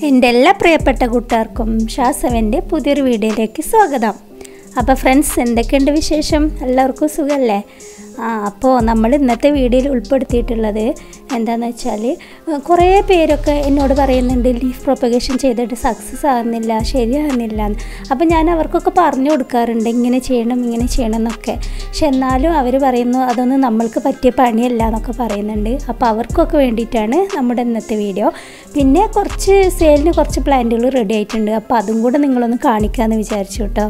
എൻ്റെ എല്ലാ പ്രിയപ്പെട്ട കൂട്ടുകാർക്കും ഷാസവൻ്റെ പുതിയൊരു വീഡിയോയിലേക്ക് സ്വാഗതം അപ്പോൾ ഫ്രണ്ട്സ് എന്തൊക്കെയുണ്ട് വിശേഷം എല്ലാവർക്കും സുഖമല്ലേ ആ അപ്പോൾ നമ്മൾ ഇന്നത്തെ വീഡിയോയിൽ ഉൾപ്പെടുത്തിയിട്ടുള്ളത് എന്താണെന്ന് വെച്ചാൽ കുറേ പേരൊക്കെ എന്നോട് പറയുന്നുണ്ട് ലീഫ് പ്രൊപ്പഗേഷൻ ചെയ്തിട്ട് സക്സസ് ആകുന്നില്ല ശരിയാകുന്നില്ല എന്ന് അപ്പോൾ ഞാൻ അവർക്കൊക്കെ പറഞ്ഞു കൊടുക്കാറുണ്ട് ഇങ്ങനെ ചെയ്യണം ഇങ്ങനെ ചെയ്യണം എന്നൊക്കെ പക്ഷെ എന്നാലും അവർ പറയുന്നു അതൊന്നും നമ്മൾക്ക് പറ്റിയ പണിയല്ല എന്നൊക്കെ പറയുന്നുണ്ട് അപ്പോൾ അവർക്കൊക്കെ വേണ്ടിയിട്ടാണ് നമ്മുടെ ഇന്നത്തെ വീഡിയോ പിന്നെ കുറച്ച് സെയിലിന് കുറച്ച് പ്ലാന്റുകൾ റെഡി ആയിട്ടുണ്ട് അപ്പോൾ അതും കൂടെ നിങ്ങളൊന്ന് കാണിക്കാമെന്ന് വിചാരിച്ചു കേട്ടോ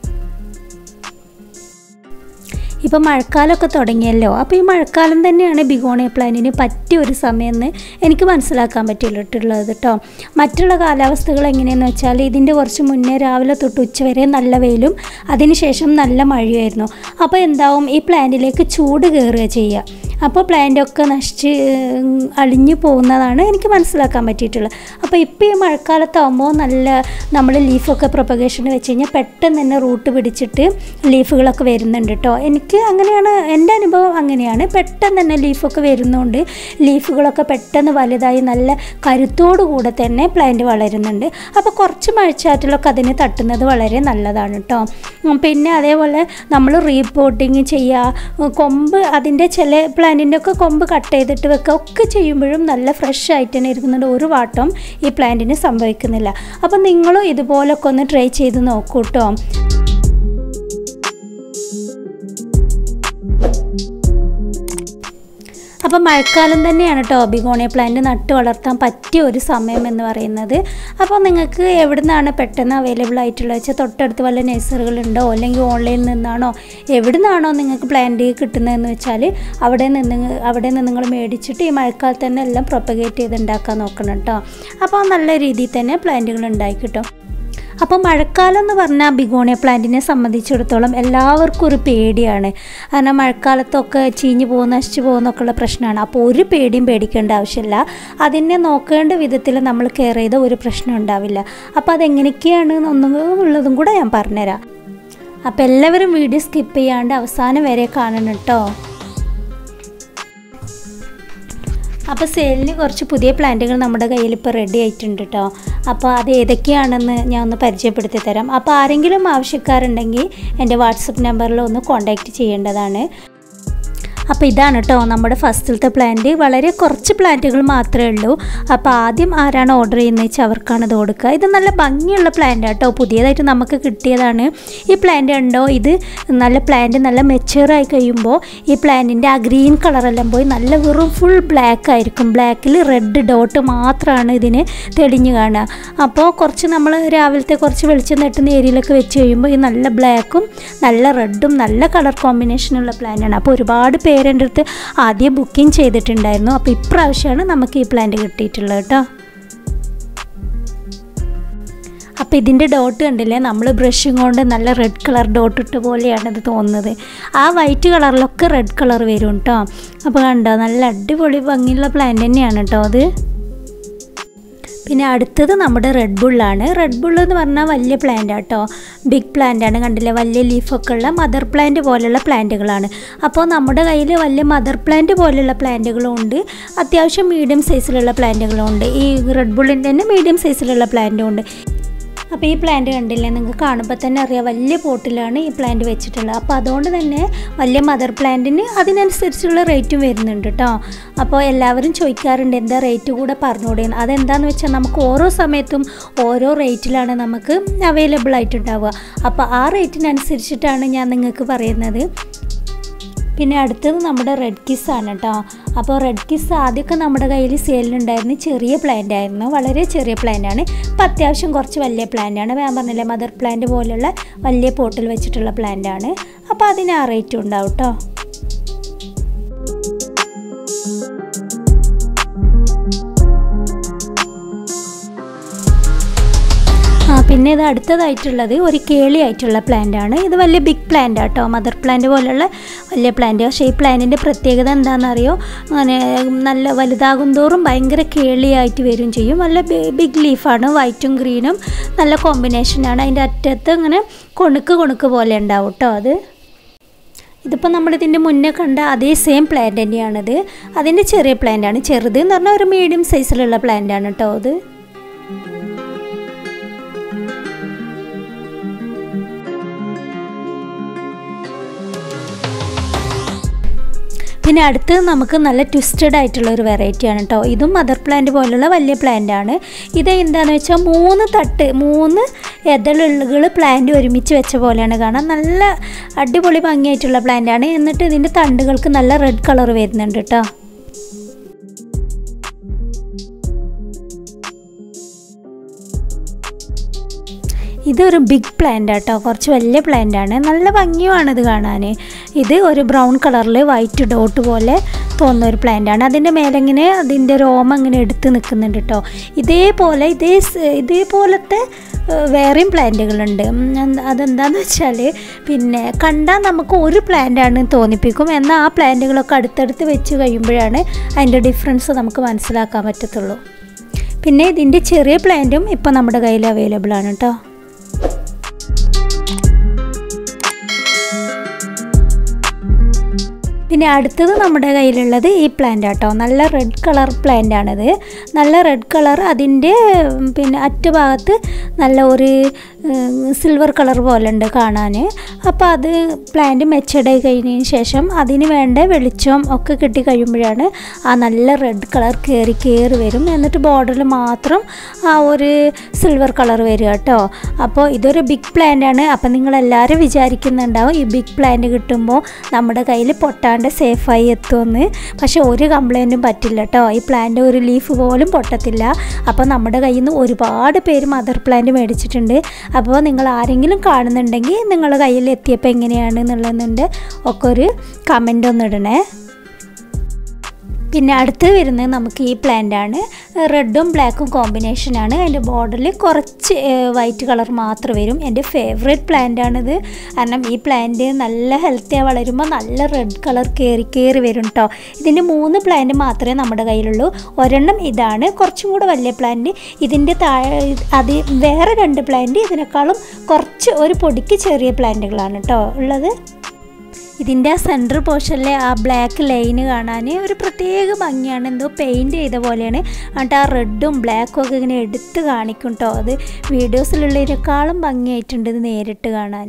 ഇപ്പോൾ മഴക്കാലമൊക്കെ തുടങ്ങിയല്ലോ അപ്പോൾ ഈ മഴക്കാലം തന്നെയാണ് ബിഗോണിയ പ്ലാന്റിന് പറ്റിയ ഒരു സമയമെന്ന് എനിക്ക് മനസ്സിലാക്കാൻ പറ്റിയിട്ടുള്ളത് കേട്ടോ മറ്റുള്ള കാലാവസ്ഥകൾ എങ്ങനെയെന്ന് വെച്ചാൽ ഇതിൻ്റെ കുറച്ച് മുന്നേ രാവിലെ തൊട്ട് ഉച്ചവരെ നല്ല വെയിലും അതിനുശേഷം നല്ല മഴയായിരുന്നു അപ്പോൾ എന്താവും ഈ പ്ലാന്റിലേക്ക് ചൂട് കയറുക ചെയ്യുക അപ്പോൾ പ്ലാന്റൊക്കെ നശിച്ച് അളിഞ്ഞു പോകുന്നതാണ് എനിക്ക് മനസ്സിലാക്കാൻ പറ്റിയിട്ടുള്ളത് അപ്പോൾ ഇപ്പോൾ ഈ മഴക്കാലത്താകുമ്പോൾ നല്ല നമ്മൾ ലീഫൊക്കെ പ്രൊപ്പഗേഷന് വെച്ച് കഴിഞ്ഞാൽ പെട്ടെന്ന് തന്നെ റൂട്ട് പിടിച്ചിട്ട് ലീഫുകളൊക്കെ വരുന്നുണ്ട് കേട്ടോ എനിക്ക് അങ്ങനെയാണ് എൻ്റെ അനുഭവം അങ്ങനെയാണ് പെട്ടെന്ന് തന്നെ ലീഫൊക്കെ വരുന്നതുകൊണ്ട് ലീഫുകളൊക്കെ പെട്ടെന്ന് വലുതായി നല്ല കരുത്തോടു കൂടെ തന്നെ പ്ലാന്റ് വളരുന്നുണ്ട് അപ്പോൾ കുറച്ച് മഴച്ചാറ്റിലൊക്കെ അതിന് തട്ടുന്നത് വളരെ നല്ലതാണ് കേട്ടോ പിന്നെ അതേപോലെ നമ്മൾ റീപോർട്ടിങ് ചെയ്യുക കൊമ്പ് അതിൻ്റെ ചില പ്ലാന്റിൻ്റെ ഒക്കെ കൊമ്പ് കട്ട് ചെയ്തിട്ട് വെക്കുക ഒക്കെ ചെയ്യുമ്പോഴും നല്ല ഫ്രഷ് ആയിട്ട് തന്നെ ഇരിക്കുന്നുണ്ട് ഒരു വാട്ടം ഈ പ്ലാന്റിന് സംഭവിക്കുന്നില്ല അപ്പം നിങ്ങളും ഇതുപോലൊക്കെ ഒന്ന് ട്രൈ ചെയ്ത് നോക്കൂ കേട്ടോ അപ്പോൾ മഴക്കാലം തന്നെയാണ് കേട്ടോ ബിഗോണിയ പ്ലാന്റ് നട്ട് വളർത്താൻ പറ്റിയ ഒരു സമയം എന്ന് പറയുന്നത് അപ്പോൾ നിങ്ങൾക്ക് എവിടെ നിന്നാണ് പെട്ടെന്ന് അവൈലബിൾ ആയിട്ടുള്ളത് വെച്ചാൽ തൊട്ടടുത്ത് വല്ല നഴ്സറികളുണ്ടോ അല്ലെങ്കിൽ ഓൺലൈനിൽ നിന്നാണോ എവിടെ നിന്നാണോ നിങ്ങൾക്ക് പ്ലാന്റ് കിട്ടുന്നതെന്ന് വെച്ചാൽ അവിടെ നിന്ന് അവിടെ നിന്ന് നിങ്ങൾ മേടിച്ചിട്ട് ഈ മഴക്കാലത്ത് തന്നെ എല്ലാം പ്രൊപ്പഗേറ്റ് ചെയ്ത് ഉണ്ടാക്കാൻ നോക്കണം കേട്ടോ അപ്പോൾ നല്ല രീതിയിൽ തന്നെ പ്ലാന്റുകൾ ഉണ്ടായി കിട്ടും അപ്പോൾ മഴക്കാലം എന്ന് പറഞ്ഞാൽ ബിഗോണിയ പ്ലാന്റിനെ സംബന്ധിച്ചിടത്തോളം എല്ലാവർക്കും ഒരു പേടിയാണ് കാരണം മഴക്കാലത്തൊക്കെ ചീഞ്ഞു പോകുന്ന നശിച്ചു പോകുന്നൊക്കെ ഉള്ള പ്രശ്നമാണ് അപ്പോൾ ഒരു പേടിയും പേടിക്കേണ്ട ആവശ്യമില്ല അതിനെ നോക്കേണ്ട വിധത്തിൽ നമ്മൾ കെയർ ചെയ്ത ഒരു പ്രശ്നം ഉണ്ടാവില്ല അപ്പോൾ അതെങ്ങനെയൊക്കെയാണ് ഒന്നും ഉള്ളതും കൂടെ ഞാൻ പറഞ്ഞുതരാം അപ്പോൾ എല്ലാവരും വീഡിയോ സ്കിപ്പ് ചെയ്യാണ്ട് അവസാനം വരെ കാണണം കേട്ടോ അപ്പോൾ സെയിലിന് കുറച്ച് പുതിയ പ്ലാന്റുകൾ നമ്മുടെ കയ്യിൽ ഇപ്പോൾ റെഡി ആയിട്ടുണ്ട് കേട്ടോ അപ്പോൾ അത് ഏതൊക്കെയാണെന്ന് ഞാൻ ഒന്ന് പരിചയപ്പെടുത്തി തരാം അപ്പോൾ ആരെങ്കിലും ആവശ്യക്കാരുണ്ടെങ്കിൽ എൻ്റെ വാട്സപ്പ് നമ്പറിൽ ഒന്ന് കോൺടാക്റ്റ് ചെയ്യേണ്ടതാണ് അപ്പോൾ ഇതാണ് കേട്ടോ നമ്മുടെ ഫസ്റ്റിലത്തെ പ്ലാന്റ് വളരെ കുറച്ച് പ്ലാന്റുകൾ മാത്രമേ ഉള്ളൂ അപ്പോൾ ആദ്യം ആരാണ് ഓർഡർ ചെയ്യുന്നത് വെച്ചാൽ അവർക്കാണ് ഇത് കൊടുക്കുക ഇത് നല്ല ഭംഗിയുള്ള പ്ലാന്റ് കേട്ടോ പുതിയതായിട്ട് നമുക്ക് കിട്ടിയതാണ് ഈ പ്ലാന്റ് ഉണ്ടോ ഇത് നല്ല പ്ലാന്റ് നല്ല മെച്ചുവറായി കഴിയുമ്പോൾ ഈ പ്ലാന്റിൻ്റെ ആ ഗ്രീൻ കളറെല്ലാം പോയി നല്ല വെറും ഫുൾ ബ്ലാക്ക് ആയിരിക്കും ബ്ലാക്കിൽ റെഡ് ഡോട്ട് മാത്രമാണ് ഇതിന് തെളിഞ്ഞു കാണുക അപ്പോൾ കുറച്ച് നമ്മൾ രാവിലത്തെ കുറച്ച് വെളിച്ചം തട്ടുന്ന ഏരിയയിലൊക്കെ വെച്ച് കഴിയുമ്പോൾ ഈ നല്ല ബ്ലാക്കും നല്ല റെഡും നല്ല കളർ കോമ്പിനേഷനുള്ള പ്ലാന്റാണ് അപ്പോൾ ഒരുപാട് പേര് എൻ്റെ അടുത്ത് ആദ്യം ബുക്കിംഗ് ചെയ്തിട്ടുണ്ടായിരുന്നു അപ്പോൾ ഇപ്രാവശ്യമാണ് നമുക്ക് ഈ പ്ലാന്റ് കിട്ടിയിട്ടുള്ളത് കേട്ടോ അപ്പോൾ ഇതിൻ്റെ ഡോട്ട് കണ്ടില്ലേ നമ്മൾ ബ്രഷും കൊണ്ട് നല്ല റെഡ് കളർ ഡോട്ട് ഇട്ട പോലെയാണ് ഇത് തോന്നുന്നത് ആ വൈറ്റ് കളറിലൊക്കെ റെഡ് കളർ വരും കേട്ടോ അപ്പോൾ കണ്ടോ നല്ല അടിപൊളി ഭംഗിയുള്ള പ്ലാന്റ് തന്നെയാണ് കേട്ടോ അത് പിന്നെ അടുത്തത് നമ്മുടെ റെഡ് ബുള്ളാണ് റെഡ് ബുൾ എന്ന് പറഞ്ഞാൽ വലിയ പ്ലാന്റ് കേട്ടോ ബിഗ് പ്ലാന്റ് ആണ് കണ്ടില്ലേ വലിയ ലീഫൊക്കെ ഉള്ള മദർ പ്ലാന്റ് പോലെയുള്ള പ്ലാന്റുകളാണ് അപ്പോൾ നമ്മുടെ കയ്യിൽ വലിയ മദർ പ്ലാന്റ് പോലെയുള്ള പ്ലാന്റുകളും ഉണ്ട് അത്യാവശ്യം മീഡിയം സൈസിലുള്ള പ്ലാന്റുകളും ഉണ്ട് ഈ റെഡ് ബുള്ളിൻ്റെ തന്നെ മീഡിയം സൈസിലുള്ള പ്ലാന്റും ഉണ്ട് അപ്പോൾ ഈ പ്ലാന്റ് കണ്ടില്ലേ നിങ്ങൾക്ക് കാണുമ്പോൾ തന്നെ അറിയാം വലിയ പോട്ടിലാണ് ഈ പ്ലാന്റ് വെച്ചിട്ടുള്ളത് അപ്പോൾ അതുകൊണ്ട് തന്നെ വലിയ മദർ പ്ലാന്റിന് അതിനനുസരിച്ചുള്ള റേറ്റും വരുന്നുണ്ട് കേട്ടോ അപ്പോൾ എല്ലാവരും ചോദിക്കാറുണ്ട് എന്താ റേറ്റ് കൂടെ പറഞ്ഞുകൂടെ അതെന്താണെന്ന് വെച്ചാൽ നമുക്ക് ഓരോ സമയത്തും ഓരോ റേറ്റിലാണ് നമുക്ക് അവൈലബിൾ ആയിട്ടുണ്ടാവുക അപ്പോൾ ആ റേറ്റിനനുസരിച്ചിട്ടാണ് ഞാൻ നിങ്ങൾക്ക് പറയുന്നത് പിന്നെ അടുത്തത് നമ്മുടെ റെഡ് കിസ് ആണ് കേട്ടോ അപ്പോൾ റെഡ് കിസ് ആദ്യമൊക്കെ നമ്മുടെ കയ്യിൽ സെയിലുണ്ടായിരുന്നു ചെറിയ പ്ലാന്റ് ആയിരുന്നു വളരെ ചെറിയ പ്ലാന്റ് ആണ് ഇപ്പോൾ അത്യാവശ്യം കുറച്ച് വലിയ പ്ലാന്റ് ആണ് ഞാൻ പറഞ്ഞില്ലേ മദർ പ്ലാന്റ് പോലുള്ള വലിയ പോട്ടിൽ വെച്ചിട്ടുള്ള പ്ലാന്റ് ആണ് അപ്പോൾ അതിന് ആ റേറ്റും ഉണ്ടാവും കേട്ടോ ആ പിന്നെ ഇത് അടുത്തതായിട്ടുള്ളത് ഒരു കേളിയായിട്ടുള്ള പ്ലാന്റ് ആണ് ഇത് വലിയ ബിഗ് പ്ലാന്റ് ആട്ടോ മദർ പ്ലാന്റ് പോലുള്ള വലിയ പ്ലാന്റ് പക്ഷേ ഈ പ്ലാന്റിൻ്റെ പ്രത്യേകത എന്താണെന്നറിയോ അങ്ങനെ നല്ല വലുതാകും തോറും ഭയങ്കര കേളിയായിട്ട് വരും ചെയ്യും നല്ല ബിഗ് ലീഫാണ് വൈറ്റും ഗ്രീനും നല്ല കോമ്പിനേഷനാണ് അതിൻ്റെ അറ്റത്ത് ഇങ്ങനെ കൊണുക്ക് കൊണുക്ക് പോലെ ഉണ്ടാവും കേട്ടോ അത് ഇതിപ്പോൾ നമ്മളിതിൻ്റെ മുന്നേ കണ്ട അതേ സെയിം പ്ലാന്റ് തന്നെയാണിത് അതിൻ്റെ ചെറിയ പ്ലാന്റാണ് ചെറുത് എന്ന് പറഞ്ഞാൽ ഒരു മീഡിയം സൈസിലുള്ള പ്ലാന്റാണ് കേട്ടോ അത് പിന്നെ അടുത്ത് നമുക്ക് നല്ല ട്വിസ്റ്റഡ് ആയിട്ടുള്ള ഒരു വെറൈറ്റി ആണ് കേട്ടോ ഇതും മദർ പ്ലാന്റ് പോലുള്ള വലിയ പ്ലാന്റ് ആണ് ഇത് എന്താണെന്ന് വെച്ചാൽ മൂന്ന് തട്ട് മൂന്ന് എതളുകൾ പ്ലാന്റ് ഒരുമിച്ച് വെച്ച പോലെയാണ് കാണാൻ നല്ല അടിപൊളി ഭംഗിയായിട്ടുള്ള പ്ലാന്റ് ആണ് എന്നിട്ട് ഇതിൻ്റെ തണ്ടുകൾക്ക് നല്ല റെഡ് കളർ വരുന്നുണ്ട് കേട്ടോ ഇതൊരു ബിഗ് പ്ലാന്റ് ആട്ടോ കുറച്ച് വലിയ പ്ലാന്റ് ആണ് നല്ല ഭംഗിയുമാണ് ഇത് കാണാൻ ഇത് ഒരു ബ്രൗൺ കളറിൽ വൈറ്റ് ഡോട്ട് പോലെ തോന്നുന്ന ഒരു പ്ലാന്റ് ആണ് അതിൻ്റെ മേലെങ്ങനെ അതിൻ്റെ രോമം ഇങ്ങനെ എടുത്ത് നിൽക്കുന്നുണ്ട് കേട്ടോ ഇതേപോലെ ഇതേ സ് ഇതേപോലത്തെ ഏഹ്, വേറെയും പ്ലാന്റുകളുണ്ട് ഉം, എന്ത് അതെന്താന്ന് വെച്ചാൽ പിന്നെ കണ്ടാൽ നമുക്ക് ഒരു പ്ലാന്റ് ആണ് തോന്നിപ്പിക്കും എന്നാൽ ആ പ്ലാന്റുകളൊക്കെ അടുത്തടുത്ത് വെച്ച് കഴിയുമ്പോഴാണ് അതിൻ്റെ ഡിഫറൻസ് നമുക്ക് മനസ്സിലാക്കാൻ പറ്റത്തുള്ളൂ പിന്നെ ഇതിൻ്റെ ചെറിയ പ്ലാന്റും ഇപ്പോൾ നമ്മുടെ കയ്യിൽ അവൈലബിൾ ആണ് കേട്ടോ പിന്നെ അടുത്തത് നമ്മുടെ കയ്യിലുള്ളത് ഈ പ്ലാന്റ് ആട്ടോ നല്ല റെഡ് കളർ പ്ലാന്റ് ആണിത് നല്ല റെഡ് കളർ അതിൻ്റെ ഉം, പിന്നെ അറ്റഭാഗത്ത് നല്ല ഒരു സിൽവർ കളർ പോലെ ഉണ്ട് കാണാൻ അപ്പോൾ അത് പ്ലാന്റ് മെച്ചഡായി കഴിഞ്ഞതിന് ശേഷം അതിന് വേണ്ട വെളിച്ചം ഒക്കെ കിട്ടി കഴിയുമ്പോഴാണ് ആ നല്ല റെഡ് കളർ കയറി കയറി വരും എന്നിട്ട് ബോർഡറിൽ മാത്രം ആ ഒരു സിൽവർ കളർ വരിക കേട്ടോ അപ്പോൾ ഇതൊരു ബിഗ് പ്ലാന്റ് ആണ് അപ്പോൾ നിങ്ങളെല്ലാവരും വിചാരിക്കുന്നുണ്ടാവും ഈ ബിഗ് പ്ലാന്റ് കിട്ടുമ്പോൾ നമ്മുടെ കയ്യിൽ പൊട്ടാണ്ട് സേഫായി എത്തുമെന്ന് പക്ഷേ ഒരു കംപ്ലൈൻറ്റും പറ്റില്ല കേട്ടോ ഈ പ്ലാന്റ് ഒരു ലീഫ് പോലും പൊട്ടത്തില്ല അപ്പോൾ നമ്മുടെ കയ്യിൽ നിന്ന് ഒരുപാട് പേര് മദർ പ്ലാന്റ് മേടിച്ചിട്ടുണ്ട് അപ്പോൾ നിങ്ങൾ ആരെങ്കിലും കാണുന്നുണ്ടെങ്കിൽ നിങ്ങളുടെ കയ്യിൽ എത്തിയപ്പോൾ എങ്ങനെയാണ് എന്നുള്ളതുണ്ട് ഒക്കെ ഒരു കമൻ്റ് ഒന്ന് ഇടണേ പിന്നെ അടുത്ത് വരുന്നത് നമുക്ക് ഈ പ്ലാന്റ് ആണ് റെഡും ബ്ലാക്കും കോമ്പിനേഷനാണ് അതിൻ്റെ ബോർഡറിൽ കുറച്ച് വൈറ്റ് കളർ മാത്രം വരും എൻ്റെ ഫേവറേറ്റ് പ്ലാന്റ് ആണിത് കാരണം ഈ പ്ലാന്റ് നല്ല ഹെൽത്തിയായി വളരുമ്പോൾ നല്ല റെഡ് കളർ കയറി കയറി വരും കേട്ടോ ഇതിൻ്റെ മൂന്ന് പ്ലാന്റ് മാത്രമേ നമ്മുടെ കയ്യിലുള്ളൂ ഒരെണ്ണം ഇതാണ് കുറച്ചും കൂടെ വലിയ പ്ലാന്റ് ഇതിൻ്റെ താഴെ അത് വേറെ രണ്ട് പ്ലാന്റ് ഇതിനേക്കാളും കുറച്ച് ഒരു പൊടിക്ക് ചെറിയ പ്ലാന്റുകളാണ് കേട്ടോ ഉള്ളത് ഇതിൻ്റെ ആ സെൻറ്റർ പോർഷനിലെ ആ ബ്ലാക്ക് ലൈന് കാണാൻ ഒരു പ്രത്യേക ഭംഗിയാണ് എന്തോ പെയിൻറ് ചെയ്ത പോലെയാണ് എന്നിട്ട് ആ റെഡും ബ്ലാക്കും ഒക്കെ ഇങ്ങനെ എടുത്ത് കാണിക്കും കേട്ടോ അത് വീഡിയോസിലുള്ളതിനേക്കാളും ഭംഗിയായിട്ടുണ്ട് ഇത് നേരിട്ട് കാണാൻ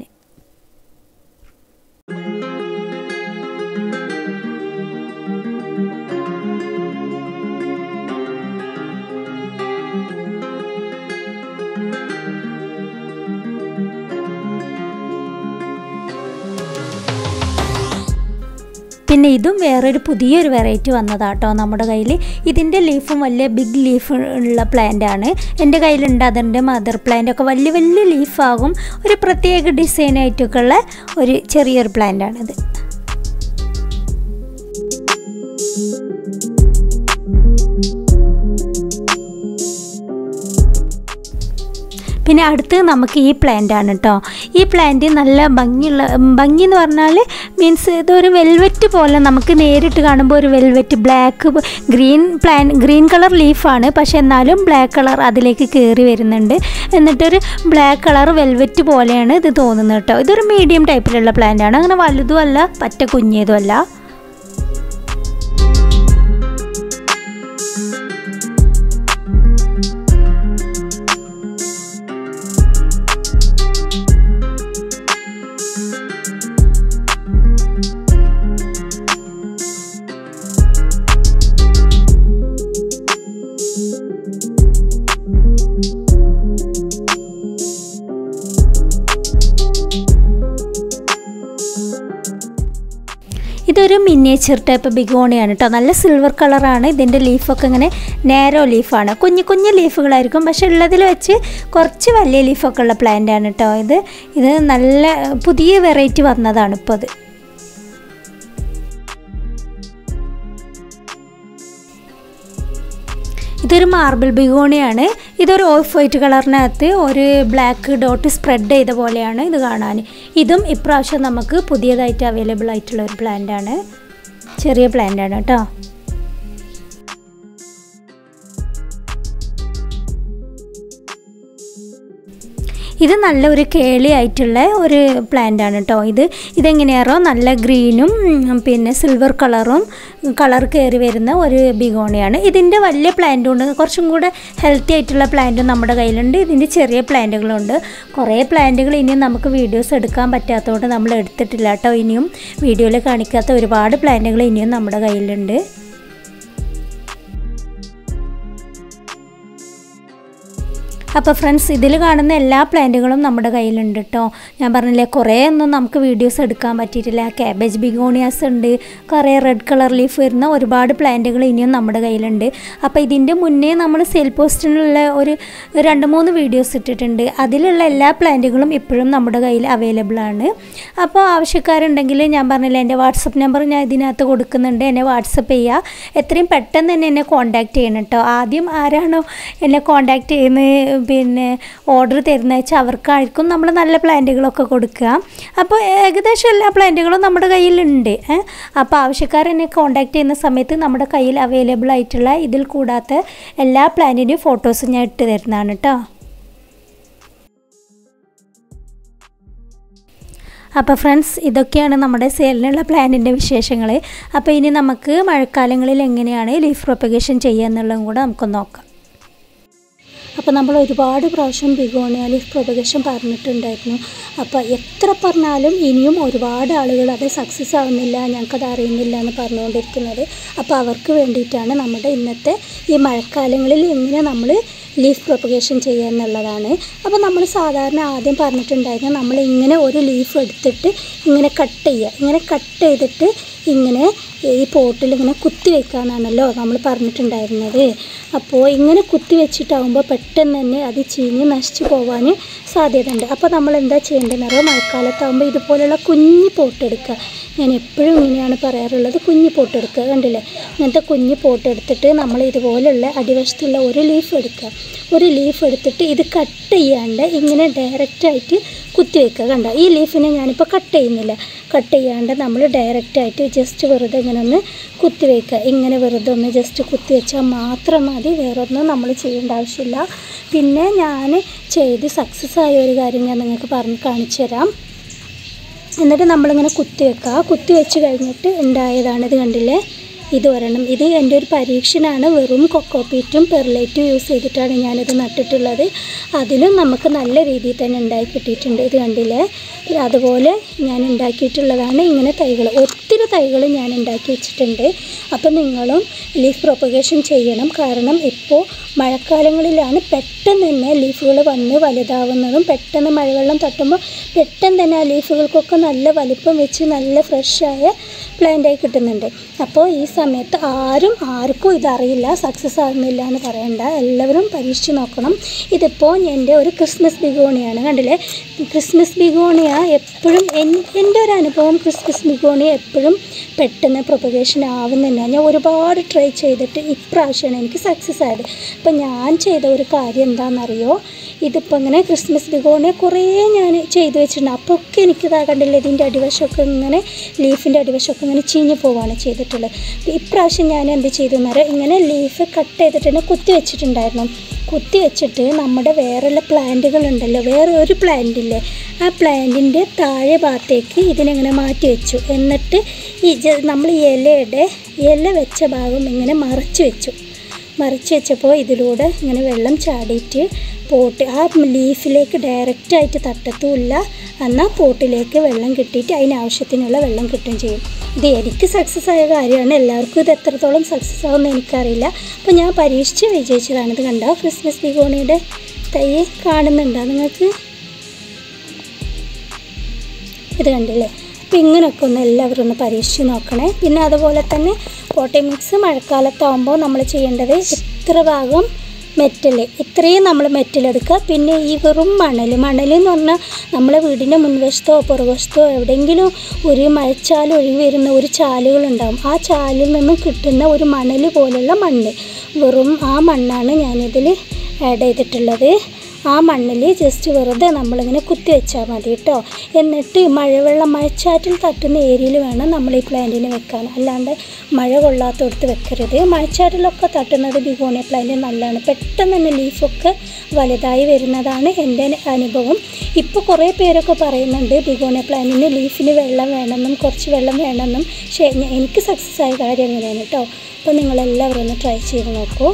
പിന്നെ ഇതും വേറൊരു പുതിയൊരു വെറൈറ്റി വന്നതാട്ടോ നമ്മുടെ കയ്യിൽ ഇതിൻ്റെ ലീഫും വലിയ ബിഗ് ലീഫ് ഉള്ള പ്ലാന്റ് ആണ് എൻ്റെ കയ്യിലുണ്ട് അതിൻ്റെ മദർ പ്ലാന്റ് ഒക്കെ വലിയ വലിയ ലീഫാകും ഒരു പ്രത്യേക ഡിസൈൻ ആയിട്ടൊക്കെ ഉള്ള ഒരു ചെറിയൊരു പ്ലാന്റ് ആണിത് പിന്നെ അടുത്ത് നമുക്ക് ഈ പ്ലാന്റ് ആണ് കേട്ടോ ഈ പ്ലാന്റ് നല്ല ഭംഗിയുള്ള ഭംഗി എന്ന് പറഞ്ഞാൽ മീൻസ് ഇതൊരു വെൽവെറ്റ് പോലെ നമുക്ക് നേരിട്ട് കാണുമ്പോൾ ഒരു velvet black green plan green colour ലീഫാണ് പക്ഷെ എന്നാലും ബ്ലാക്ക് കളർ അതിലേക്ക് കയറി വരുന്നുണ്ട് എന്നിട്ടൊരു ബ്ലാക്ക് കളർ വെൽവെറ്റ് പോലെയാണ് ഇത് തോന്നുന്നത് കേട്ടോ ഇതൊരു മീഡിയം ടൈപ്പിലുള്ള പ്ലാന്റ് ആണ് അങ്ങനെ വലുതും അല്ല പറ്റ കുഞ്ഞേതും അല്ല ഇതൊരു മിനിയേച്ചർ ടൈപ്പ് ബിഗോണിയാണ് കേട്ടോ നല്ല സിൽവർ കളറാണ് ഇതിൻ്റെ ലീഫൊക്കെ ഇങ്ങനെ നേരോ ലീഫാണ് കുഞ്ഞു കുഞ്ഞു ലീഫുകളായിരിക്കും പക്ഷെ ഉള്ളതിൽ വെച്ച് കുറച്ച് വലിയ ലീഫൊക്കെ ഉള്ള പ്ലാന്റ് ആണ് കേട്ടോ ഇത് ഇത് നല്ല പുതിയ വെറൈറ്റി വന്നതാണ് ഇപ്പോൾ അത് ഇതൊരു മാർബിൾ ബിഗോണിയാണ് ഇതൊരു ഓഫ് വൈറ്റ് കളറിനകത്ത് ഒരു ബ്ലാക്ക് ഡോട്ട് സ്പ്രെഡ് ചെയ്ത പോലെയാണ് ഇത് കാണാൻ ഇതും ഇപ്രാവശ്യം നമുക്ക് പുതിയതായിട്ട് അവൈലബിൾ ആയിട്ടുള്ള ഒരു പ്ലാന്റ് ആണ് ചെറിയ പ്ലാന്റ് ആണ് കേട്ടോ ഇത് നല്ല ഒരു കേളി ആയിട്ടുള്ള ഒരു പ്ലാന്റ് ആണ് കേട്ടോ ഇത് ഇതെങ്ങനെയാറോ നല്ല ഗ്രീനും ഉം, പിന്നെ സിൽവർ കളറും കളർ കയറി വരുന്ന ഒരു ബിഗോണിയാണ് ഇതിൻ്റെ വലിയ പ്ലാന്റും ഉണ്ട് കുറച്ചും കൂടെ ഹെൽത്തി ആയിട്ടുള്ള പ്ലാന്റും നമ്മുടെ കയ്യിലുണ്ട് ഇതിൻ്റെ ചെറിയ പ്ലാന്റുകളുണ്ട് കുറേ പ്ലാന്റുകൾ ഇനിയും നമുക്ക് വീഡിയോസ് എടുക്കാൻ പറ്റാത്തതുകൊണ്ട് നമ്മൾ എടുത്തിട്ടില്ല കേട്ടോ ഇനിയും വീഡിയോയിൽ കാണിക്കാത്ത ഒരുപാട് പ്ലാന്റുകൾ ഇനിയും നമ്മുടെ കയ്യിലുണ്ട് അപ്പോൾ ഫ്രണ്ട്സ് ഇതിൽ കാണുന്ന എല്ലാ പ്ലാന്റുകളും നമ്മുടെ കയ്യിലുണ്ട് കേട്ടോ ഞാൻ പറഞ്ഞില്ലേ കുറേ ഒന്നും നമുക്ക് വീഡിയോസ് എടുക്കാൻ പറ്റിയിട്ടില്ല കാബേജ് ബിഗോണിയാസ് ഉണ്ട് കുറേ റെഡ് കളർ ലീഫ് വരുന്ന ഒരുപാട് പ്ലാന്റുകൾ ഇനിയും നമ്മുടെ കയ്യിലുണ്ട് അപ്പോൾ ഇതിൻ്റെ മുന്നേ നമ്മൾ സെയിൽ പോസ്റ്റിനുള്ള ഒരു രണ്ട് മൂന്ന് വീഡിയോസ് ഇട്ടിട്ടുണ്ട് അതിലുള്ള എല്ലാ പ്ലാന്റുകളും ഇപ്പോഴും നമ്മുടെ കയ്യിൽ അവൈലബിൾ ആണ് അപ്പോൾ ആവശ്യക്കാരുണ്ടെങ്കിൽ ഞാൻ പറഞ്ഞില്ല എൻ്റെ വാട്സപ്പ് നമ്പർ ഞാൻ ഇതിനകത്ത് കൊടുക്കുന്നുണ്ട് എന്നെ വാട്സപ്പ് ചെയ്യുക എത്രയും പെട്ടെന്ന് തന്നെ എന്നെ കോൺടാക്റ്റ് ചെയ്യണം കേട്ടോ ആദ്യം ആരാണോ എന്നെ കോൺടാക്റ്റ് ചെയ്യുന്നത് പിന്നെ ഓർഡർ തരുന്ന വെച്ചാൽ അവർക്കായിരിക്കും നമ്മൾ നല്ല പ്ലാന്റുകളൊക്കെ കൊടുക്കുക അപ്പോൾ ഏകദേശം എല്ലാ പ്ലാന്റുകളും നമ്മുടെ കയ്യിലുണ്ട് ഏ. അപ്പോൾ ആവശ്യക്കാർ എന്നെ കോൺടാക്ട് ചെയ്യുന്ന സമയത്ത് നമ്മുടെ കയ്യിൽ അവൈലബിൾ ആയിട്ടുള്ള ഇതിൽ കൂടാത്ത എല്ലാ പ്ലാന്റിൻ്റെയും ഫോട്ടോസ് ഞാൻ ഇട്ട് തരുന്നതാണ് കേട്ടോ അപ്പോൾ ഫ്രണ്ട്സ് ഇതൊക്കെയാണ് നമ്മുടെ സെയിലിനുള്ള പ്ലാനിൻ്റെ വിശേഷങ്ങൾ അപ്പോൾ ഇനി നമുക്ക് മഴക്കാലങ്ങളിൽ എങ്ങനെയാണ് ലീഫ് പ്രൊപ്പഗേഷൻ ചെയ്യുക എന്നുള്ളതും കൂടെ നമുക്ക് നോക്കാം അപ്പോൾ നമ്മൾ ഒരുപാട് പ്രാവശ്യം ബിഗോണിയ ലീഫ് പ്രൊപ്പഗേഷൻ പറഞ്ഞിട്ടുണ്ടായിരുന്നു അപ്പോൾ എത്ര പറഞ്ഞാലും ഇനിയും ഒരുപാട് ആളുകൾ അത് സക്സസ് ആവുന്നില്ല ഞങ്ങൾക്കത് അറിയുന്നില്ല എന്ന് പറഞ്ഞുകൊണ്ടിരിക്കുന്നത് അപ്പോൾ അവർക്ക് വേണ്ടിയിട്ടാണ് നമ്മുടെ ഇന്നത്തെ ഈ മഴക്കാലങ്ങളിൽ എങ്ങനെ നമ്മൾ ലീഫ് പ്രൊപ്പഗേഷൻ ചെയ്യുക എന്നുള്ളതാണ് അപ്പോൾ നമ്മൾ സാധാരണ ആദ്യം പറഞ്ഞിട്ടുണ്ടായിരുന്നു നമ്മൾ ഇങ്ങനെ ഒരു ലീഫ് എടുത്തിട്ട് ഇങ്ങനെ കട്ട് ചെയ്യുക ഇങ്ങനെ കട്ട് ചെയ്തിട്ട് ഇങ്ങനെ ഈ പോട്ടിൽ ഇങ്ങനെ കുത്തി വെക്കാന്നാണല്ലോ നമ്മൾ പറഞ്ഞിട്ടുണ്ടായിരുന്നത് അപ്പോൾ ഇങ്ങനെ കുത്തി വെച്ചിട്ടാകുമ്പോൾ പെട്ടെന്ന് തന്നെ അത് ചീഞ്ഞ് നശിച്ചു പോകാൻ സാധ്യതയുണ്ട് അപ്പോൾ നമ്മൾ എന്താ ചെയ്യേണ്ടതെന്ന് അറിയാം മഴക്കാലത്താകുമ്പോൾ ഇതുപോലുള്ള കുഞ്ഞ് പോട്ടെടുക്കുക ഞാൻ എപ്പോഴും ഇങ്ങനെയാണ് പറയാറുള്ളത് കുഞ്ഞ് പോട്ടെടുക്കുക കണ്ടില്ലേ ഇങ്ങനത്തെ കുഞ്ഞ് പോട്ടെടുത്തിട്ട് നമ്മൾ ഇതുപോലുള്ള അടിവശത്തുള്ള ഒരു ലീഫ് എടുക്കുക ഒരു ലീഫ് എടുത്തിട്ട് ഇത് കട്ട് ചെയ്യാണ്ട് ഇങ്ങനെ ഡയറക്റ്റായിട്ട് കുത്തി വെക്കുക കണ്ട ഈ ലീഫിനെ ഞാനിപ്പോൾ കട്ട് ചെയ്യുന്നില്ല കട്ട് ചെയ്യാണ്ട് നമ്മൾ ഡയറക്റ്റായിട്ട് ജസ്റ്റ് വെറുതെ ഇങ്ങനെ ഒന്ന് കുത്തി വെക്കുക ഇങ്ങനെ വെറുതെ ഒന്ന് ജസ്റ്റ് കുത്തി വെച്ചാൽ മാത്രം മതി വേറൊന്നും നമ്മൾ ചെയ്യേണ്ട ആവശ്യമില്ല പിന്നെ ഞാൻ ചെയ്ത് സക്സസ് ആയ ഒരു കാര്യം ഞാൻ നിങ്ങൾക്ക് പറഞ്ഞ് കാണിച്ചു തരാം എന്നിട്ട് നമ്മളിങ്ങനെ കുത്തി വെക്കുക കുത്തി വെച്ച് കഴിഞ്ഞിട്ട് ഉണ്ടായതാണ് ഇത് കണ്ടില്ലേ ഇത് ഒരെണ്ണം ഇത് എൻ്റെ ഒരു പരീക്ഷനാണ് വെറും കൊക്കോപ്പീറ്റും പെർലൈറ്റും യൂസ് ചെയ്തിട്ടാണ് ഞാനിത് നട്ടിട്ടുള്ളത് അതിലും നമുക്ക് നല്ല രീതിയിൽ തന്നെ ഉണ്ടായി കിട്ടിയിട്ടുണ്ട് ഇത് കണ്ടില്ലേ അതുപോലെ ഞാൻ ഉണ്ടാക്കിയിട്ടുള്ളതാണ് ഇങ്ങനെ തൈകൾ ഒത്തിരി തൈകൾ ഞാൻ ഉണ്ടാക്കി വെച്ചിട്ടുണ്ട് അപ്പം നിങ്ങളും ലീഫ് പ്രൊപ്പഗേഷൻ ചെയ്യണം കാരണം ഇപ്പോൾ മഴക്കാലങ്ങളിലാണ് പെട്ടെന്ന് തന്നെ ലീഫുകൾ വന്ന് വലുതാവുന്നതും പെട്ടെന്ന് മഴവെള്ളം തട്ടുമ്പോൾ പെട്ടെന്ന് തന്നെ ആ ലീഫുകൾക്കൊക്കെ നല്ല വലിപ്പം വെച്ച് നല്ല ഫ്രഷായ പ്ലാന്റായി കിട്ടുന്നുണ്ട് അപ്പോൾ ഈ സമയത്ത് ആരും ആർക്കും ഇതറിയില്ല സക്സസ് ആകുന്നില്ല എന്ന് പറയണ്ട എല്ലാവരും പരീക്ഷിച്ച് നോക്കണം ഇതിപ്പോൾ എൻ്റെ ഒരു ക്രിസ്മസ് ബിഗോണിയാണ് കണ്ടില്ലേ ക്രിസ്മസ് ബിഗോണിയ എപ്പോഴും എൻ- എൻ്റെ ഒരു അനുഭവം ക്രിസ്മസ് ബിഗോണിയ എപ്പോഴും പെട്ടെന്ന് പ്രൊപ്പഗേഷൻ ആവുന്നില്ല ഞാൻ ഒരുപാട് ട്രൈ ചെയ്തിട്ട് ഇപ്രാവശ്യമാണ് എനിക്ക് സക്സസ് ആയത് അപ്പം ഞാൻ ചെയ്ത ഒരു കാര്യം എന്താണെന്നറിയോ ഇതിപ്പോൾ ഇങ്ങനെ ക്രിസ്മസ് ബിഗോണിയ കുറേ ഞാൻ ചെയ്ത് വെച്ചിട്ടുണ്ട് അപ്പോൾ ഒക്കെ എനിക്കിതാ കണ്ടില്ല ഇതിൻ്റെ അടിവശമൊക്കെ ഇങ്ങനെ ലീഫിൻ്റെ അടിവശമൊക്കെ ഇങ്ങനെ ചീഞ്ഞ് പോവുകയാണ് ചെയ്തിട്ടുള്ളത് അപ്പോൾ ഇപ്രാവശ്യം ഞാൻ എന്ത് ചെയ്തു എന്നറിയാം ഇങ്ങനെ ലീഫ് കട്ട് ചെയ്തിട്ട് കുത്തി വെച്ചിട്ടുണ്ടായിരുന്നു കുത്തി വെച്ചിട്ട് നമ്മുടെ വേറെയുള്ള പ്ലാന്റുകളുണ്ടല്ലോ വേറെ ഒരു പ്ലാന്റ് ഇല്ലേ ആ പ്ലാന്റിൻ്റെ താഴെ ഭാഗത്തേക്ക് ഇതിനെങ്ങനെ മാറ്റി വെച്ചു എന്നിട്ട് ഈ ജ- നമ്മൾ ഈ ഇലയുടെ ഇല വെച്ച ഭാഗം ഇങ്ങനെ മറച്ച് വെച്ചു മറിച്ച് വെച്ചപ്പോൾ ഇതിലൂടെ ഇങ്ങനെ വെള്ളം ചാടിയിട്ട് പോട്ട് ആ ലീഫിലേക്ക് ഡയറക്റ്റായിട്ട് തട്ടത്തുമില്ല എന്നാൽ പോട്ടിലേക്ക് വെള്ളം കിട്ടിയിട്ട് അതിനാവശ്യത്തിനുള്ള വെള്ളം കിട്ടുകയും ചെയ്യും ഇത് എനിക്ക് സക്സസ് ആയ കാര്യമാണ് എല്ലാവർക്കും ഇത് എത്രത്തോളം സക്സസ് ആവുമെന്ന് എനിക്കറിയില്ല അപ്പോൾ ഞാൻ പരീക്ഷിച്ച് വിജയിച്ചതാണ് ഇത് കണ്ടോ ക്രിസ്മസ് ബിഗോണിയുടെ തൈ കാണുന്നുണ്ടോ നിങ്ങൾക്ക് ഇത് കണ്ടില്ലേ അപ്പോൾ ഇങ്ങനെയൊക്കെ ഒന്ന് എല്ലാവരും ഒന്ന് പരീക്ഷിച്ച് നോക്കണേ പിന്നെ അതുപോലെ തന്നെ കോട്ടയം മിക്സ് മഴക്കാലത്താകുമ്പോൾ നമ്മൾ ചെയ്യേണ്ടത് ഇത്ര ഭാഗം മെറ്റൽ ഇത്രയും നമ്മൾ മെറ്റലെടുക്കുക പിന്നെ ഈ വെറും മണൽ മണൽ എന്ന് പറഞ്ഞാൽ നമ്മളെ വീടിൻ്റെ മുൻവശത്തോ പുറകുവശത്തോ എവിടെയെങ്കിലും ഒരു മഴച്ചാൽ ഒഴുകി വരുന്ന ഒരു ചാലുകളുണ്ടാവും ആ ചാലിൽ നിന്നും കിട്ടുന്ന ഒരു മണൽ പോലുള്ള മണ്ണ് വെറും ആ മണ്ണാണ് ഞാനിതിൽ ആഡ് ചെയ്തിട്ടുള്ളത് ആ മണ്ണിൽ ജസ്റ്റ് വെറുതെ നമ്മളിങ്ങനെ കുത്തി വെച്ചാൽ മതി കേട്ടോ എന്നിട്ട് മഴവെള്ളം മഴച്ചാറ്റിൽ തട്ടുന്ന ഏരിയയിൽ വേണം നമ്മൾ ഈ പ്ലാന്റിന് വെക്കാൻ അല്ലാണ്ട് മഴ കൊള്ളാത്തടത്ത് വെക്കരുത് മഴച്ചാറ്റിലൊക്കെ തട്ടുന്നത് ബിഗോണിയ പ്ലാന്റ് നല്ലതാണ് പെട്ടെന്ന് തന്നെ ലീഫൊക്കെ വലുതായി വരുന്നതാണ് എൻ്റെ അനുഭവം ഇപ്പോൾ കുറേ പേരൊക്കെ പറയുന്നുണ്ട് ബിഗോണിയ പ്ലാന്റിന് ലീഫിന് വെള്ളം വേണമെന്നും കുറച്ച് വെള്ളം വേണമെന്നും പക്ഷേ ഞ- എനിക്ക് സക്സസ് ആയ കാര്യം അങ്ങനെയാണ് കേട്ടോ അപ്പോൾ നിങ്ങളെല്ലാവരും ഒന്ന് ട്രൈ ചെയ്ത് നോക്കൂ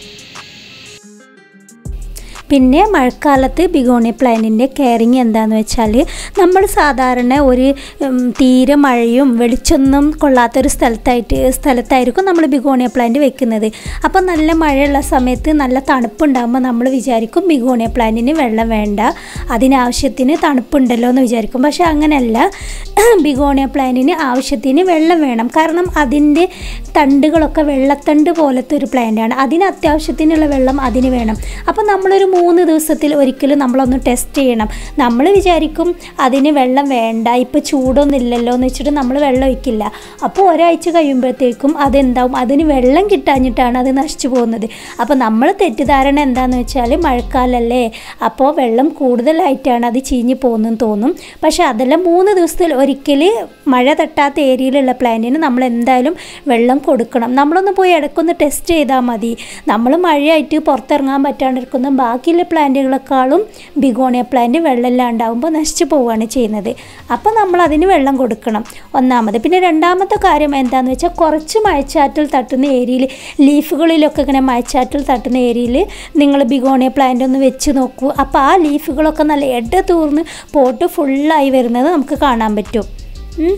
പിന്നെ മഴക്കാലത്ത് ബിഗോണി പ്ലാന്റിൻ്റെ കെയറിങ് എന്താണെന്ന് വെച്ചാൽ നമ്മൾ സാധാരണ ഒരു ഉം, തീരെ മഴയും വെളിച്ചൊന്നും കൊള്ളാത്തൊരു സ്ഥലത്തായിട്ട് സ്ഥലത്തായിരിക്കും നമ്മൾ ബിഗോണിയ പ്ലാന്റ് വെക്കുന്നത് അപ്പോൾ നല്ല മഴയുള്ള സമയത്ത് നല്ല തണുപ്പുണ്ടാകുമ്പോൾ നമ്മൾ വിചാരിക്കും ബിഗോണിയ പ്ലാന്റിന് വെള്ളം വേണ്ട അതിനാവശ്യത്തിന് തണുപ്പുണ്ടല്ലോ എന്ന് വിചാരിക്കും പക്ഷേ അങ്ങനെയല്ല ബിഗോണിയ പ്ലാന്റിന് ആവശ്യത്തിന് വെള്ളം വേണം കാരണം അതിൻ്റെ തണ്ടുകളൊക്കെ വെള്ളത്തണ്ട് പോലത്തെ ഒരു പ്ലാന്റാണ് അതിന് അത്യാവശ്യത്തിനുള്ള വെള്ളം അതിന് വേണം അപ്പോൾ നമ്മളൊരു മൂന്ന് ദിവസത്തിൽ ഒരിക്കലും നമ്മളൊന്ന് ടെസ്റ്റ് ചെയ്യണം നമ്മൾ വിചാരിക്കും അതിന് വെള്ളം വേണ്ട ഇപ്പോൾ ചൂടൊന്നും ഇല്ലല്ലോ എന്ന് വെച്ചിട്ട് നമ്മൾ വെള്ളം ഒഴിക്കില്ല അപ്പോൾ ഒരാഴ്ച കഴിയുമ്പോഴത്തേക്കും അതെന്താവും അതിന് വെള്ളം കിട്ടാഞ്ഞിട്ടാണ് അത് നശിച്ചു പോകുന്നത് അപ്പോൾ നമ്മൾ തെറ്റിദ്ധാരണ എന്താണെന്ന് വെച്ചാൽ മഴക്കാലല്ലേ അപ്പോൾ വെള്ളം കൂടുതലായിട്ടാണ് അത് ചീഞ്ഞ് പോകുന്നതെന്ന് തോന്നും പക്ഷേ അതെല്ലാം മൂന്ന് ദിവസത്തിൽ ഒരിക്കൽ മഴ തട്ടാത്ത ഏരിയയിലുള്ള പ്ലാന്റിന് നമ്മൾ എന്തായാലും വെള്ളം കൊടുക്കണം നമ്മളൊന്ന് പോയി ഇടയ്ക്കൊന്ന് ടെസ്റ്റ് ചെയ്താൽ മതി നമ്മൾ മഴയായിട്ട് പുറത്തിറങ്ങാൻ പറ്റാണ്ടിരിക്കുന്ന ബാക്കിയുള്ള പ്ലാന്റുകളെക്കാളും ബിഗോണിയ പ്ലാന്റ് വെള്ളമില്ലാണ്ടാവുമ്പോൾ നശിച്ചു പോവുകയാണ് ചെയ്യുന്നത് അപ്പോൾ നമ്മൾ അതിന് വെള്ളം കൊടുക്കണം ഒന്നാമത് പിന്നെ രണ്ടാമത്തെ കാര്യം എന്താണെന്ന് വെച്ചാൽ കുറച്ച് മഴച്ചാറ്റൽ തട്ടുന്ന ഏരിയയിൽ ലീഫുകളിലൊക്കെ ഇങ്ങനെ മഴച്ചാറ്റൽ തട്ടുന്ന ഏരിയയിൽ നിങ്ങൾ ബിഗോണിയ പ്ലാന്റ് ഒന്ന് വെച്ച് നോക്കൂ അപ്പോൾ ആ ലീഫുകളൊക്കെ നല്ല എഡ തൂർന്ന് പോട്ട് ഫുള്ളായി വരുന്നത് നമുക്ക് കാണാൻ പറ്റും ഉം.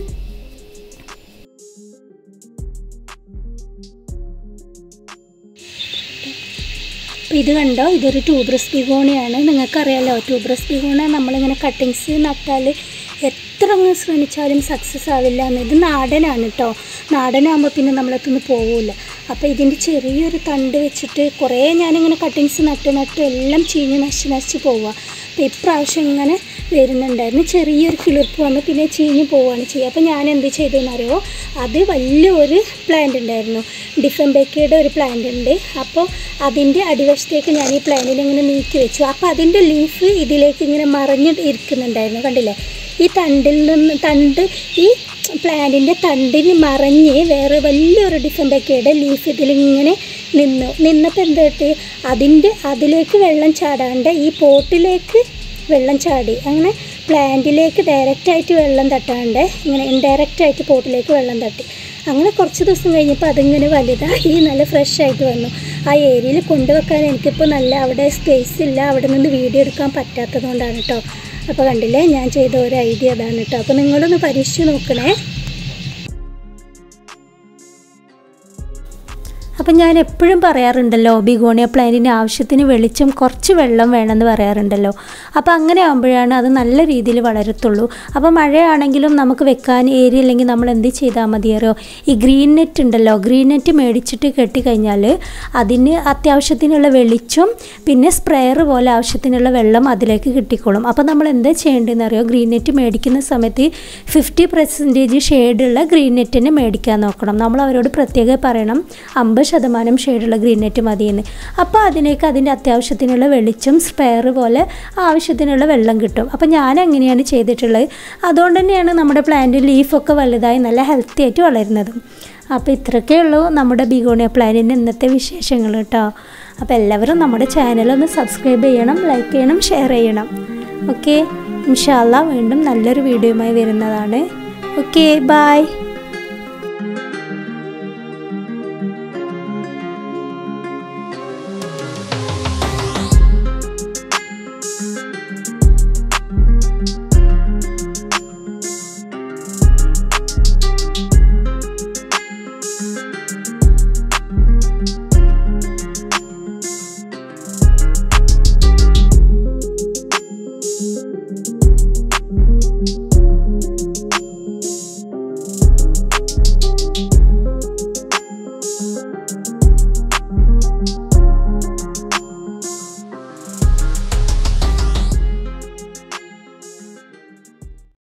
അപ്പോൾ ഇത് കണ്ടോ ഇതൊരു ട്യൂബ്രസ് ബിഗോണിയാണ് നിങ്ങൾക്കറിയാലോ ട്യൂബ്രസ് ബിഗോണ നമ്മളിങ്ങനെ കട്ടിങ്സ് നട്ടാൽ എത്ര അങ്ങ് ശ്രമിച്ചാലും സക്സസ് ആവില്ല എന്ന് ഇത് നാടനാണ് കേട്ടോ നാടനാകുമ്പോൾ പിന്നെ നമ്മളെത്തൊന്നും പോവില്ല അപ്പോൾ ഇതിൻ്റെ ചെറിയൊരു തണ്ട് വെച്ചിട്ട് കുറേ ഞാനിങ്ങനെ കട്ടിങ്സ് നട്ട് നട്ട് എല്ലാം ചീഞ്ഞ് നശിച്ച് നശിച്ച് പോവുക അപ്പോൾ ഇപ്രാവശ്യം ഇങ്ങനെ വരുന്നുണ്ടായിരുന്നു ചെറിയൊരു കിളിർപ്പ് വന്ന് പിന്നെ ചീഞ്ഞ് പോവുകയാണ് ചെയ്യുക അപ്പോൾ ഞാൻ എന്ത് ചെയ്തു എന്നറിയോ അത് വലിയൊരു പ്ലാന്റ് ഉണ്ടായിരുന്നു ഡിഫംബേക്കയുടെ ഒരു പ്ലാന്റ് ഉണ്ട് അപ്പോൾ അതിൻ്റെ അടിവശത്തേക്ക് ഞാൻ ഈ പ്ലാന്റിനെ ഇങ്ങനെ നീക്കി വെച്ചു അപ്പോൾ അതിൻ്റെ ലീഫ് ഇതിലേക്ക് ഇങ്ങനെ മറിഞ്ഞ് ഇരിക്കുന്നുണ്ടായിരുന്നു കണ്ടില്ലേ ഈ തണ്ടിൽ നിന്ന് തണ്ട് ഈ പ്ലാന്റിൻ്റെ തണ്ടിന് മറിഞ്ഞ് വേറെ വലിയൊരു ഡിഫംബേക്കയുടെ ലീഫ് ഇതിലിങ്ങനെ നിന്നു നിന്നപ്പോൾ എന്താ പറ്റി അതിൻ്റെ അതിലേക്ക് വെള്ളം ചാടാണ്ട് ഈ പോട്ടിലേക്ക് വെള്ളം ചാടി അങ്ങനെ പ്ലാന്റിലേക്ക് ഡയറക്റ്റായിട്ട് വെള്ളം തട്ടാണ്ട് ഇങ്ങനെ ഇൻഡയറക്റ്റ് ആയിട്ട് പോട്ടിലേക്ക് വെള്ളം തട്ടി അങ്ങനെ കുറച്ച് ദിവസം കഴിഞ്ഞപ്പോൾ അതിങ്ങനെ വലുതായി നല്ല ഫ്രഷ് ആയിട്ട് വന്നു ആ ഏരിയയിൽ കൊണ്ടുവെക്കാൻ എനിക്കിപ്പോൾ നല്ല അവിടെ സ്പേസ് ഇല്ല അവിടെ നിന്ന് വീഡിയോ എടുക്കാൻ പറ്റാത്തത് കൊണ്ടാണ് കേട്ടോ അപ്പോൾ കണ്ടില്ലേ ഞാൻ ചെയ്ത ഒരു ഐഡിയ അതാണ് കേട്ടോ അപ്പോൾ നിങ്ങളൊന്ന് പരീക്ഷിച്ച് നോക്കണേ അപ്പം ഞാൻ എപ്പോഴും പറയാറുണ്ടല്ലോ ബിഗോണിയ പ്ലാന്റിന് ആവശ്യത്തിന് വെളിച്ചം കുറച്ച് വെള്ളം വേണമെന്ന് പറയാറുണ്ടല്ലോ അപ്പോൾ അങ്ങനെ ആകുമ്പോഴാണ് അത് നല്ല രീതിയിൽ വളരത്തുള്ളൂ അപ്പോൾ മഴയാണെങ്കിലും നമുക്ക് വെക്കാൻ ഏരിയ ഇല്ലെങ്കിൽ നമ്മൾ എന്ത് ചെയ്താൽ മതിയറിയോ ഈ ഗ്രീൻ നെറ്റ് ഉണ്ടല്ലോ ഗ്രീൻ നെറ്റ് മേടിച്ചിട്ട് കെട്ടിക്കഴിഞ്ഞാൽ അതിന് അത്യാവശ്യത്തിനുള്ള വെളിച്ചം പിന്നെ സ്പ്രെയർ പോലെ ആവശ്യത്തിനുള്ള വെള്ളം അതിലേക്ക് കിട്ടിക്കോളും അപ്പോൾ നമ്മൾ എന്താ ചെയ്യേണ്ടതെന്ന് അറിയോ ഗ്രീൻ നെറ്റ് മേടിക്കുന്ന സമയത്ത് ഫിഫ്റ്റി പെർസെൻറ്റേജ് ഷെയ്ഡുള്ള ഗ്രീൻ നെറ്റിനെ മേടിക്കാൻ നോക്കണം നമ്മൾ അവരോട് പ്രത്യേകം പറയണം അമ്പത് ശതമാനം ഷെയ്ഡുള്ള ഗ്രീൻ നെറ്റ് മതിയെന്ന് അപ്പോൾ അതിനേക്ക് അതിൻ്റെ അത്യാവശ്യത്തിനുള്ള വെളിച്ചം സ്പെയർ പോലെ ആവശ്യത്തിനുള്ള വെള്ളം കിട്ടും അപ്പോൾ ഞാൻ അങ്ങനെയാണ് ചെയ്തിട്ടുള്ളത് അതുകൊണ്ട് തന്നെയാണ് നമ്മുടെ പ്ലാന്റ് ലീഫൊക്കെ വലുതായി നല്ല ഹെൽത്തി ആയിട്ട് വളരുന്നതും അപ്പോൾ ഇത്രയൊക്കെ ഉള്ളൂ നമ്മുടെ ബിഗോണിയ പ്ലാന്റിൻ്റെ ഇന്നത്തെ വിശേഷങ്ങൾ കേട്ടോ അപ്പോൾ എല്ലാവരും നമ്മുടെ ചാനലൊന്ന് സബ്സ്ക്രൈബ് ചെയ്യണം ലൈക്ക് ചെയ്യണം ഷെയർ ചെയ്യണം ഓക്കെ ഇൻഷാല്ല വീണ്ടും നല്ലൊരു വീഡിയോയുമായി വരുന്നതാണ് ഓക്കെ ബായ്